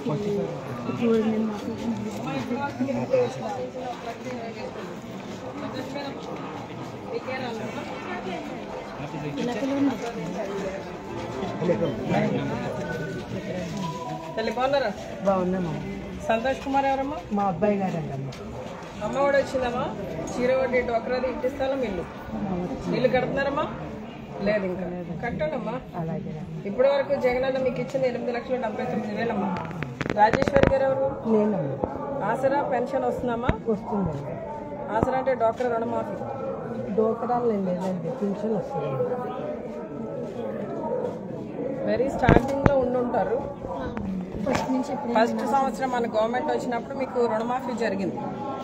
తల్లి బాగున్నారా బాగున్నామా సంతోష్ కుమార్ ఎవరమ్మా మా అబ్బాయి గారు అంటమ్మా అమ్మ కూడా వచ్చిందమ్మా చీర వడ్డీ డోకరాది ఇంటి స్థలం ఇల్లు ఇల్లు కడుతున్నారమ్మా లేదు ఇంకా కట్టండమ్మా అలాగే ఇప్పటి వరకు జగనన్న మీకు ఇచ్చింది ఎనిమిది లక్షల డెబ్బై తొమ్మిది వేలమ్మా రాజేశ్వరి గారు ఎవరు నేనమ్మా ఆసరా పెన్షన్ వస్తుందమ్మా వస్తుందండి ఆసరా అంటే డాక్టర్ రుణమాఫీ డోకరాలు లేదండి పింఛన్ వస్తుంది వెరీ స్టార్టింగ్ లో ఉండుంటారు ఫస్ట్ సంవత్సరం మన గవర్నమెంట్ వచ్చినప్పుడు మీకు రుణమాఫీ జరిగింది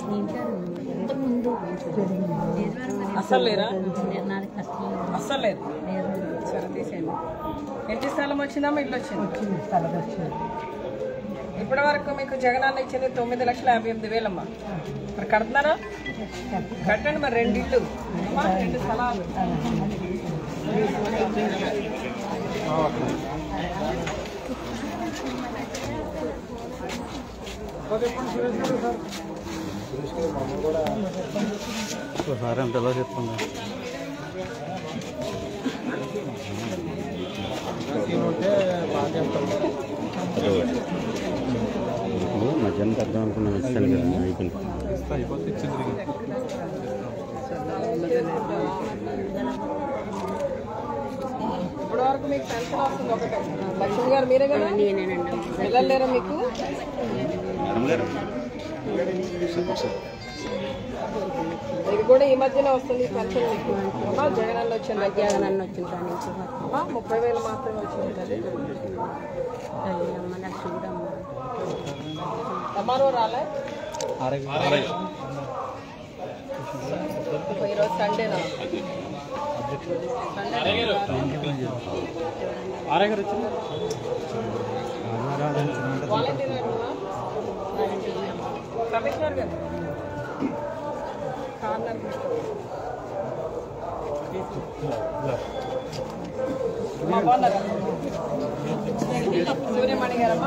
అస్సలు లేరా అస్సలు లేదు సరే తీసేయండి ఇంటి స్థలం వచ్చిందమ్మా ఇల్లు వచ్చింది స్థలం వచ్చింది ఇప్పటి వరకు మీకు జగనన్న ఇచ్చింది తొమ్మిది లక్షల యాభై ఎనిమిది వేలమ్మా మరి కడుతున్నారా కట్టండి మరి రెండు ఇల్లు అమ్మా, రెండు స్థలాలు ఒకసారి అంటే ఎలా చెప్తాను మధ్యాహ్నం పెద్దాం అనుకున్నాను ఇస్తాను కదా అయిపోయింది ఇప్పటి వరకు మీకు పెన్షన్ వస్తుంది ఒకటే లక్ష్మి గారు మీరే కదా పిల్లలు లేరా మీకు ఇది కూడా ఈ మధ్యనే వస్తుంది ఈ పెన్షన్ మీకు అమ్మా జగనన్న వచ్చింది జగనన్న వచ్చింది అమ్మా ముప్పై వేలు మాత్రమే వచ్చింది అది ఎంఆర్ఓ రాలే ఈరోజు సండేనా వాలంటీర్ అంటున్నా? కమిషనర్ గారు కార్నర్ మా బాగున్నారా సూర్యమణి గారమ్మా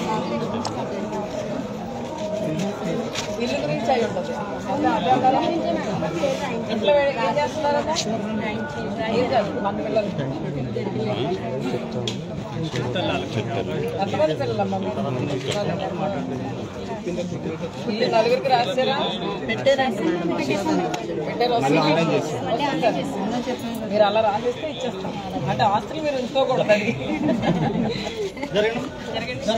ఇల్లు గురించి అయి ఉంటుంది అదే అదే అంటారా? ఇంట్లో వేడి ఏం చేస్తున్నారమ్మా ఏం చేస్తారు మన పిల్లలు ఎంతమంది పిల్లలమ్మా మీకు? ఇల్లు నలుగురికి రాశారా పెట్టే మీరు అలా రాసేస్తే ఇచ్చేస్తాం అంటే ఆస్తులు మీరు ఉంచుకోకూడదు అది జరగండి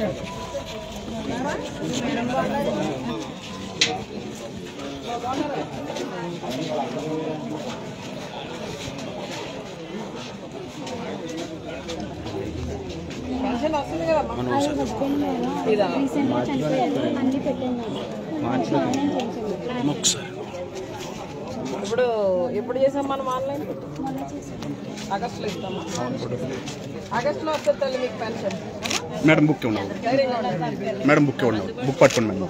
పెన్షన్ వస్తుంది కదమ్మా ఇదా ఇప్పుడు ఎప్పుడు చేసాం మనం ఆన్లైన్ ఆగస్టులో ఇస్తామా ఆగస్టులో వస్తుంది తల్లి మీకు పెన్షన్ మేడం బుక్ ఉన్నావు ధైర్యంగా ఉండండి. మేడం బుక్ ఉన్నావు బుక్ పట్టుకోండి మేడం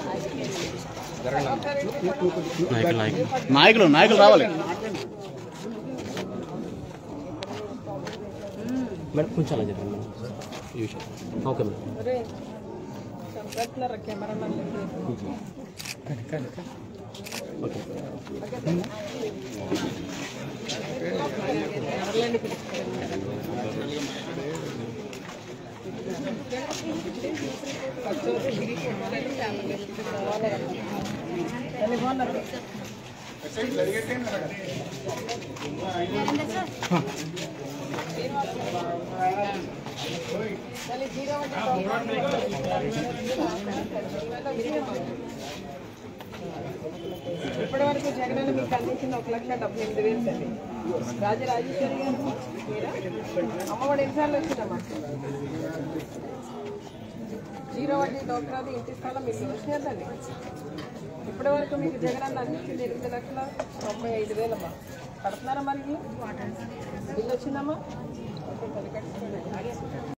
నాయకులు నాయకులు రావాలి మేడం కొంచెం అలా చెప్పండి మేడం ఓకే మేడం అరే, చంపేస్తున్నారా కెమెరా ఓకే ఇప్పటి వరకు జగనన్న మీకు అందించిన ఒక లక్ష డెబ్బై ఎనిమిది వేలు తల్లి రాజరాజేశ్వరి గారు మీరా అమ్మఒడి ఎన్నిసార్లు వచ్చిందమ్మా జీరో వడ్డీ డోక్రాది ఇంటి స్థలం మీకు వచ్చినాయి తల్లి ఇప్పటి వరకు మీకు జగనన్న అందించింది ఎనిమిది లక్షల తొంభై ఐదు వేలమ్మా కడుతున్నారా మరి ఇల్లు? ఇల్లు వచ్చిందమ్మా ఓకే, తల్లి, కట్టుకోండి.